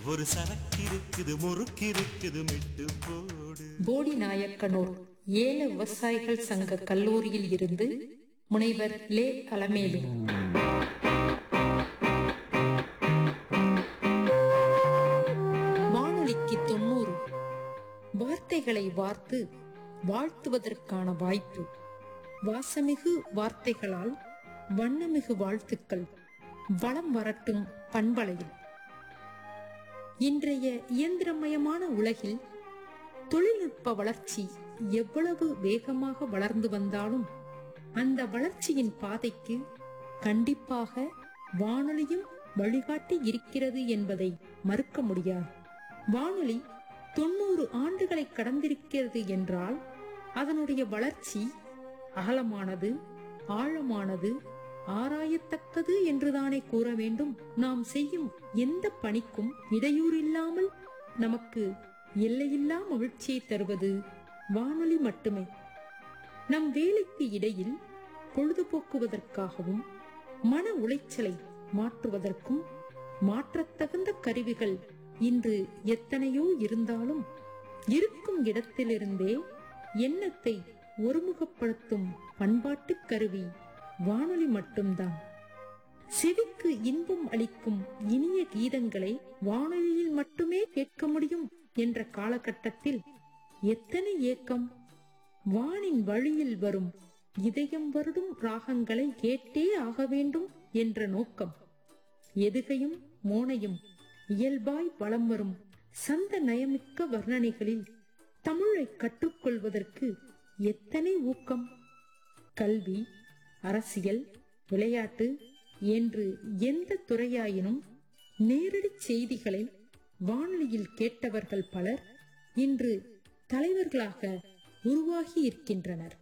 ஒரு சரக்கு இருக்குது முறுக்கு இருக்குது மெட்டு போடு போடி நாயக்கனூர் ஏல விவசாயிகள் சங்க கல்லூரியில் இருந்து முனைவர் லே அலமேலு வானொலிக்கு தொண்ணூறு வார்த்தைகளை வார்த்து வாழ்த்துவதற்கான வாய்ப்பு வாசமிகு வார்த்தைகளால் வண்ணமிகு வாழ்த்துக்கள் வளம் வரட்டும் பண்பலையில் இன்றைய இயந்திரமயமான உலகில் தொழில்நுட்ப வளர்ச்சி எவ்வளவு வேகமாக வளர்ந்து வந்தாலும் அந்த வளர்ச்சியின் பாதைக்கு கண்டிப்பாக வானொலியும் வழிகாட்டி இருக்கிறது என்பதை மறுக்க முடியாது வானொலி தொண்ணூறு ஆண்டுகளை கடந்திருக்கிறது என்றால் அதனுடைய வளர்ச்சி அகலமானது ஆழமானது ஆராயத்தக்கது என்றுதானே கூற வேண்டும் நாம் செய்யும் எந்த பணிக்கும் இடையூறில்லாமல் நமக்கு எல்லையில்லா மகிழ்ச்சியை தருவது வானொலி மட்டுமே நம் வேலைக்கு இடையில் பொழுதுபோக்குவதற்காகவும் மன உளைச்சலை மாற்றுவதற்கும் மாற்றத்தகுந்த கருவிகள் இன்று எத்தனையோ இருந்தாலும் இருக்கும் இடத்திலிருந்தே எண்ணத்தை ஒருமுகப்படுத்தும் பண்பாட்டுக் கருவி வானொலி மட்டும்தான் செவிக்கு இன்பம் அளிக்கும் இனிய கீதங்களை வானொலியில் மட்டுமே கேட்க முடியும் என்ற காலகட்டத்தில் எத்தனை ஏக்கம் வானின் வழியில் வரும் இதயம் வருடும் ராகங்களை கேட்டே ஆக வேண்டும் என்ற நோக்கம் எதுகையும் மோனையும் இயல்பாய் வலம் வரும் சந்த நயமிக்க வர்ணனைகளில் தமிழை கற்றுக்கொள்வதற்கு எத்தனை ஊக்கம் கல்வி அரசியல் விளையாட்டு என்று எந்த துறையாயினும் நேரடி செய்திகளை வானொலியில் கேட்டவர்கள் பலர் இன்று தலைவர்களாக உருவாகி இருக்கின்றனர்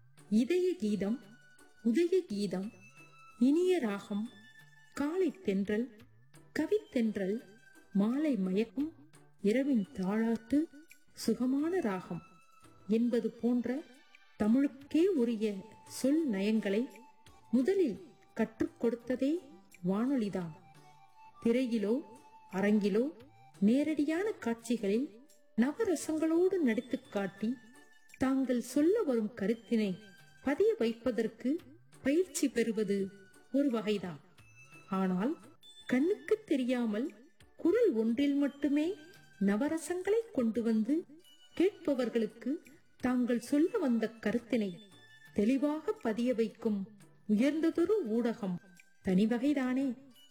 இதய கீதம் உதய கீதம் இனிய ராகம் காலை தென்றல் கவித்தென்றல் மாலை மயக்கும் இரவின் தாளாட்டு சுகமான ராகம் என்பது போன்ற தமிழுக்கே உரிய சொல் நயங்களை முதலில் கற்றுக் கொடுத்ததே வானொலிதான் திரையிலோ அரங்கிலோ நேரடியான காட்சிகளில் நவரசங்களோடு நடித்துக் காட்டி தாங்கள் சொல்ல வரும் கருத்தினை பதிய வைப்பதற்கு பயிற்சி பெறுவது ஒரு வகைதான் ஆனால் கண்ணுக்கு தெரியாமல் குரல் ஒன்றில் மட்டுமே நவரசங்களை கொண்டு வந்து கேட்பவர்களுக்கு தாங்கள் சொல்ல வந்த கருத்தினை தெளிவாக பதிய வைக்கும் உயர்ந்ததொரு ஊடகம் தனிவகைதானே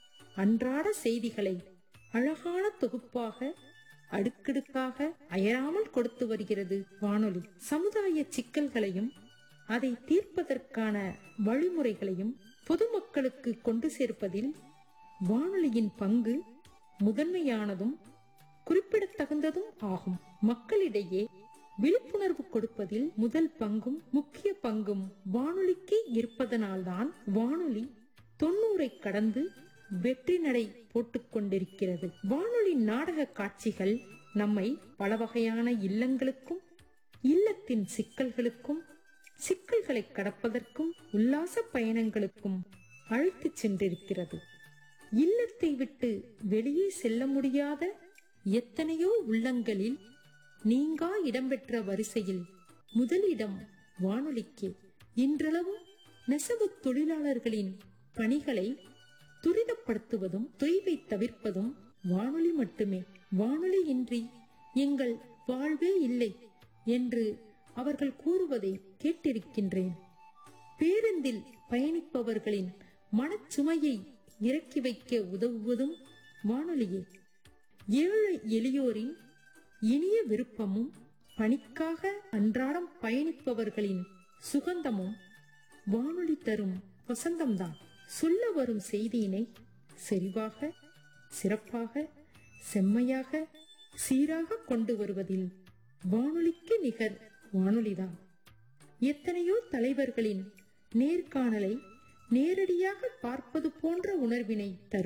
அன்றாட செய்திகளை அழகான தொகுப்பாக அடுக்கடுக்காக அயராமல் கொடுத்து வருகிறது வானொலி சமுதாய சிக்கல்களையும் அதை தீர்ப்பதற்கான வழிமுறைகளையும் பொதுமக்களுக்கு கொண்டு சேர்ப்பதில் வானொலியின் பங்கு முதன்மையானதும் குறிப்பிடத்தகுந்ததும் ஆகும் மக்களிடையே விழிப்புணர்வு கொடுப்பதில் முதல் பங்கும் முக்கிய பங்கும் வானொலிக்கு இருப்பதனால்தான் வானொலி தொண்ணூரை கடந்து வெற்றி நடை போட்டுக் கொண்டிருக்கிறது வானொலி நாடக காட்சிகள் நம்மை பல வகையான இல்லங்களுக்கும் இல்லத்தின் சிக்கல்களுக்கும் சிக்கல்களை கடப்பதற்கும் உல்லாச பயணங்களுக்கும் அழைத்துச் சென்றிருக்கிறது இல்லத்தை விட்டு வெளியே செல்ல முடியாத எத்தனையோ உள்ளங்களில் நீங்கா இடம்பெற்ற வரிசையில் முதலிடம் வானொலிக்கு இன்றளவும் நெசவு தொழிலாளர்களின் பணிகளை துரிதப்படுத்துவதும் தொய்வை தவிர்ப்பதும் வானொலி மட்டுமே வானொலி இன்றி எங்கள் வாழ்வே இல்லை என்று அவர்கள் கூறுவதை கேட்டிருக்கின்றேன் பேருந்தில் பயணிப்பவர்களின் மனச்சுமையை இறக்கி வைக்க உதவுவதும் வானொலியே ஏழை எளியோரின் இனிய விருப்பமும் பணிக்காக அன்றாடம் பயணிப்பவர்களின் சுகந்தமும் வானொலி தரும் வசந்தம்தான் சொல்ல வரும் செய்தியினை செறிவாக சிறப்பாக செம்மையாக சீராக கொண்டு வருவதில் வானொலிக்கு நிகர் வானொலிதான் எத்தனையோ தலைவர்களின் நேர்காணலை நேரடியாக பார்ப்பது போன்ற உணர்வினை தரும்